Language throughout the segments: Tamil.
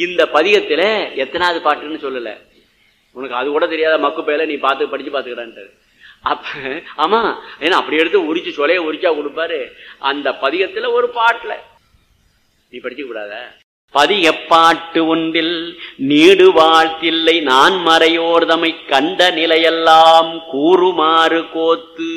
இந்த பதிகத்துல எத்தனாவது பாட்டுன்னு சொல்லல உனக்கு அது கூட தெரியாத மக்கு பேல நீ பார்த்து படிச்சு பார்த்துக்கிறான்ட்டு அப்ப ஆமா ஏன்னா அப்படி எடுத்து உரிச்சு சொலைய உரிச்சா கொடுப்பாரு அந்த பதிகத்துல ஒரு பாட்டுல நீ படிச்சுக்க கூடாத பதியப்பாட்டு ஒன்றில் நீடு வாழ்த்தில்லை நான் மறையோர்தமை கண்ட நிலையெல்லாம் கூறுமாறு கோத்து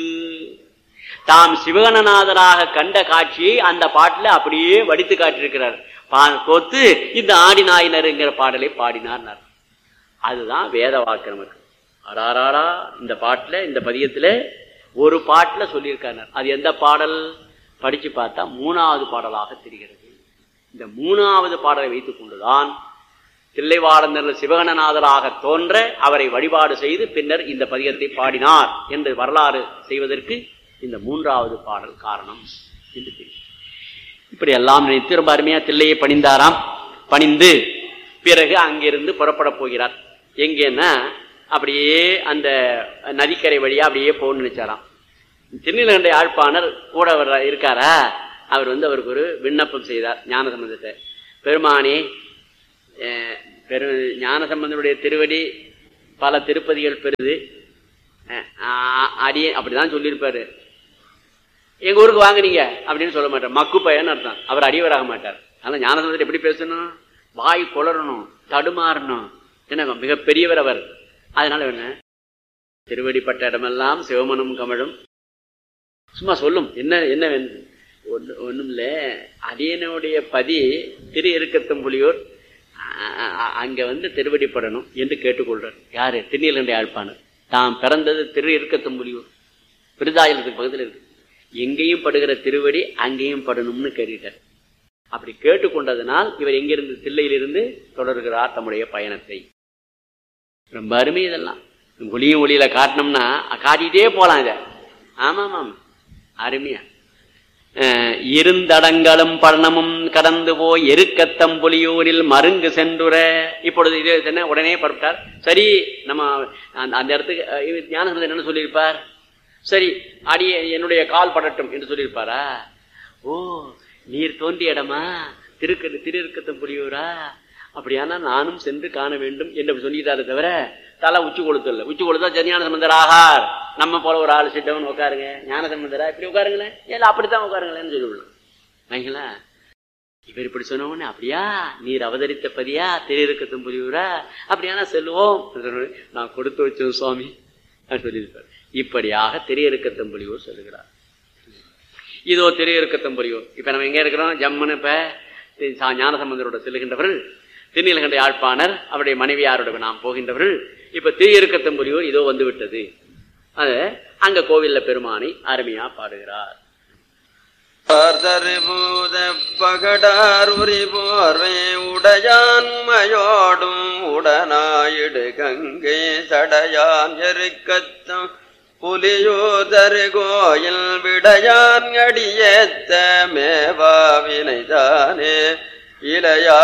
தாம் சிவகணநாதராக கண்ட காட்சியை அந்த பாட்டுல அப்படியே வடித்து காட்டியிருக்கிறார் பா- கோத்து இந்த ஆடினாயினருங்கிற பாடலை பாடினார் அதுதான் வேத வாக்கு நமக்கு அடாராடா இந்த பாட்டுல இந்த பதியத்துல ஒரு பாட்டுல சொல்லியிருக்காரு அது எந்த பாடல் படிச்சு பார்த்தா மூணாவது பாடலாக தெரிகிறது இந்த மூணாவது பாடலை வைத்துக் கொண்டுதான் தில்லைவாழந்தர் சிவகணநாதராக தோன்ற அவரை வழிபாடு செய்து பின்னர் இந்த பதிகத்தை பாடினார் என்று வரலாறு செய்வதற்கு இந்த மூன்றாவது பாடல் காரணம் என்று தெரியும் இப்படி எல்லாம் நினைத்து ரொம்ப அருமையா தில்லையை பணிந்தாராம் பணிந்து பிறகு அங்கிருந்து புறப்பட போகிறார் எங்கன்னா அப்படியே அந்த நதிக்கரை வழியா அப்படியே போகணும்னு நினைச்சாராம் திருநீலகண்ட யாழ்ப்பாணர் கூட அவர் இருக்காரா அவர் வந்து அவருக்கு ஒரு விண்ணப்பம் செய்தார் ஞான சம்பந்தத்தை பெருமானே அஹ், பெரு ஞான சம்பந்தனுடைய திருவடி பல திருப்பதிகள் பெறுது அஹ், ஆ- அடியே அப்படிதான் சொல்லியிருப்பாரு எங்க ஊருக்கு வாங்க நீங்க அப்படின்னு சொல்ல மாட்டார் மக்கு பையன் அர்த்தம் அவர் அடியவராக மாட்டார் அதனால ஞானசம்பந்தர் எப்படி பேசணும் வாய் குளறணும் தடுமாறணும் என்ன மிக பெரியவர் அவர் அதனால என்ன திருவடிப்பட்ட இடமெல்லாம் சிவமனம் கமழும் சும்மா சொல்லும் என்ன என்ன வேணும் ஒண்ணு ஒண்ணும் இல்ல அடியனுடைய பதி திரு இருக்கத்தம் புலியூர் அ- அ- அங்க வந்து திருவடிப்படணும் என்று கேட்டுக்கொள்றார் யாரு திருநீலண்டை ஆழ்ப்பாணர் தாம் பிறந்தது திரு இருக்கத்தம் புலியூர் விருதாயலத்துக்கு பக்கத்தில் இருக்கு எங்கேயும் படுகிற திருவடி அங்கேயும் படணும்னு கேட்டுட்டார் அப்படி கேட்டுக்கொண்டதனால் இவர் எங்கிருந்து தில்லையிலிருந்து தொடர்கிறார் தம்முடைய பயணத்தை ரொம்ப அருமை இதெல்லாம் ஒளியும் ஒளியில காட்டினோம்னா காட்டிட்டே போலாம் இத ஆமா ஆமா அருமையா அஹ், இருந்தடங்களும் படனமும் கடந்து போய் எருக்கத்தம் புலியூரில் மருங்கு சென்றுற இப்பொழுது இது என்ன உடனே பரப்பிட்டார் சரி நம்ம அந்த- அந்த இடத்துக்கு அஹ், இவர் ஞானசம்பந்தர் என்ன சொல்லியிருப்பார் சரி அடி என்னுடைய கால் படட்டும் என்று சொல்லியிருப்பாரா ஓ நீர் தோன்றிய இடமா திருக்கு திருக்கத்தம் புலியூரா அப்படியானா நானும் சென்று காண வேண்டும் என்று சொல்லிட்டாரு தவிர தலை உச்சி கொளுத்தல உச்சி கொளுத்தா சரியான சம்பந்தர் ஆகார் நம்ம போல ஒரு ஆள் சிட்டவன் உட்காருங்க ஞான சம்பந்தரா இப்படி உட்காருங்களேன் ஏன் அப்படித்தான் உட்காருங்களேன்னு சொல்லிவிடலாம் வைங்களா இவர் இப்படி சொன்ன உடனே அப்படியா நீர் அவதரித்த பதியா திருக்கத்தும் புரியுரா அப்படியானா செல்வோம் நான் கொடுத்து வச்சோம் சுவாமி அப்படின்னு சொல்லியிருப்பார் இப்படியாக திரையறுக்கத்தம் புலியூர் சொல்லுகிறார் இதோ திரையறுக்கத்தம் புலியூர் இப்ப நம்ம எங்க இருக்கிறோம் ஜம்முன்னு இப்ப தி- சா- ஞானசம்பந்தரோட செல்லுகின்றவர்கள் திருநீலகண்ட யாழ்ப்பாணர் அவருடைய மனைவியாரோட நாம் போகின்றவர்கள் இப்ப திரையறுக்கத்தம்புலியூர் இதோ வந்து விட்டது அது அங்க கோவில்ல பெருமானை அருமையா பாடுகிறார் பூத பகடாருரி போர்வே உடையான் மயோடும் உடனாயிடு கங்கை சடையான் எருக்கத்தம் புலியோதரு கோயில் விடையான் அடியேத்த மேவாவினைதானே இளையா